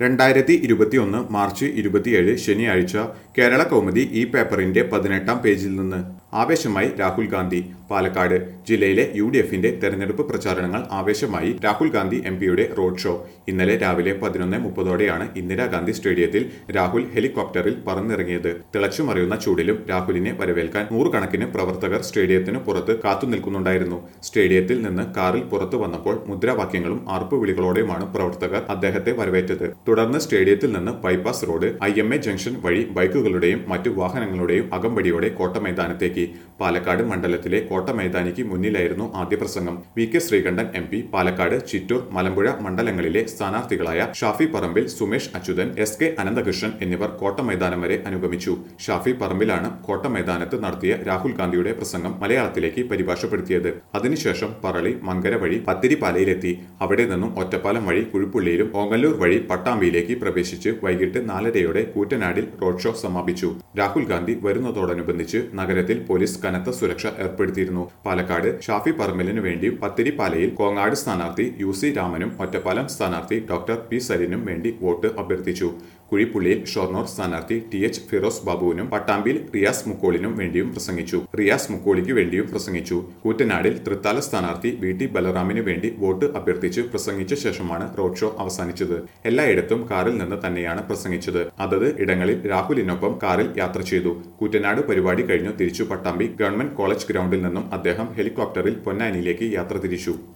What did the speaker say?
രണ്ടായിരത്തി ഇരുപത്തിയൊന്ന് മാർച്ച് ഇരുപത്തിയേഴ് ശനിയാഴ്ച കേരള കൗമുദി ഈ പേപ്പറിന്റെ പതിനെട്ടാം പേജിൽ നിന്ന് ആവേശമായി രാഹുൽ ഗാന്ധി പാലക്കാട് ജില്ലയിലെ യു ഡി എഫിന്റെ തെരഞ്ഞെടുപ്പ് പ്രചാരണങ്ങൾ ആവേശമായി രാഹുൽ ഗാന്ധി എം പിയുടെ റോഡ് ഷോ ഇന്നലെ രാവിലെ പതിനൊന്ന് മുപ്പതോടെയാണ് ഇന്ദിരാഗാന്ധി സ്റ്റേഡിയത്തിൽ രാഹുൽ ഹെലികോപ്റ്ററിൽ പറന്നിറങ്ങിയത് തിളച്ചുമറിയുന്ന ചൂടിലും രാഹുലിനെ വരവേൽക്കാൻ നൂറുകണക്കിന് പ്രവർത്തകർ സ്റ്റേഡിയത്തിന് പുറത്ത് കാത്തുനിൽക്കുന്നുണ്ടായിരുന്നു സ്റ്റേഡിയത്തിൽ നിന്ന് കാറിൽ പുറത്തു വന്നപ്പോൾ മുദ്രാവാക്യങ്ങളും ആർപ്പുവിളികളോടെയുമാണ് പ്രവർത്തകർ അദ്ദേഹത്തെ വരവേറ്റത് തുടർന്ന് സ്റ്റേഡിയത്തിൽ നിന്ന് bypass road I M A junction വഴി ബൈക്കുകളുടെയും മറ്റു വാഹനങ്ങളുടെയും അകമ്പടിയോടെ കോട്ടമൈതാനത്തേക്ക് പാലക്കാട് മണ്ഡലത്തിലെ കോട്ടമൈതാനിക്ക് മുന്നിലായിരുന്നു ആദ്യ പ്രസംഗം V K Sreekandan M P Palakkad Chittur Malampuzha മണ്ഡലങ്ങളിലെ സ്ഥാനാർത്ഥികളായ ഷാഫി പറമ്പിൽ സുമേഷ് അച്യുതൻ എസ് കെ അനന്തകൃഷ്ണൻ എന്നിവർ കോട്ടമൈതാനം വരെ അനുഗമിച്ചു ഷാഫി പറമ്പിലാണ് കോട്ടമൈതാനത്ത് നടത്തിയ രാഹുൽ ഗാന്ധിയുടെ പ്രസംഗം മലയാളത്തിലേക്ക് പരിഭാഷപ്പെടുത്തിയത് അതിനുശേഷം പറളി മങ്കര വഴി പത്തിരിപ്പാലയിലെത്തി അവിടെ നിന്നും ഒറ്റപ്പാലം വഴി കുഴുപ്പുള്ളിയിലും ഓങ്ങല്ലൂർ വഴി പട്ടാമ്പിയിലേക്ക് പ്രവേശിച്ച് വൈകിട്ട് നാലരയോടെ കൂറ്റനാടിൽ റോഡ് ഷോ സമാപിച്ചു രാഹുൽ ഗാന്ധി വരുന്നതോടനുബന്ധിച്ച് നഗരത്തിൽ പോലീസ് കനത്ത സുരക്ഷ ഏർപ്പെടുത്തിയിരുന്നു പാലക്കാട് ഷാഫി പറമ്പലിനു വേണ്ടിയും പത്തിരിപ്പാലയിൽ കോങ്ങാട് സ്ഥാനാർത്ഥി യു സി രാമനും ഒറ്റപ്പാലം സ്ഥാനാർത്ഥി ഡോക്ടർ പി സരിനും വേണ്ടി വോട്ട് അഭ്യർത്ഥിച്ചു കുഴിപ്പുള്ളിയിൽ ഷൊർണൂർ സ്ഥാനാർത്ഥി ടി എച്ച് ഫിറോസ് ബാബുവിനും പട്ടാമ്പിയിൽ റിയാസ് മുക്കോളിനും വേണ്ടിയും പ്രസംഗിച്ചു റിയാസ് മുക്കോളിക്ക് വേണ്ടിയും പ്രസംഗിച്ചു കൂറ്റനാടിൽ തൃത്താല സ്ഥാനാർത്ഥി വി ടി ബലറാമിന് വേണ്ടി വോട്ട് അഭ്യർത്ഥിച്ച് പ്രസംഗിച്ച ശേഷമാണ് റോഡ് ഷോ അവസാനിച്ചത് എല്ലായിടത്തും കാറിൽ നിന്ന് തന്നെയാണ് പ്രസംഗിച്ചത് അതത് ഇടങ്ങളിൽ രാഹുലിനൊപ്പം കാറിൽ യാത്ര ചെയ്തു കൂറ്റനാട് പരിപാടി കഴിഞ്ഞു തിരിച്ചു പട്ടാമ്പി ഗവൺമെന്റ് കോളേജ് ഗ്രൗണ്ടിൽ നിന്നും അദ്ദേഹം ഹെലികോപ്റ്ററിൽ പൊന്നാനിയിലേക്ക് യാത്ര തിരിച്ചു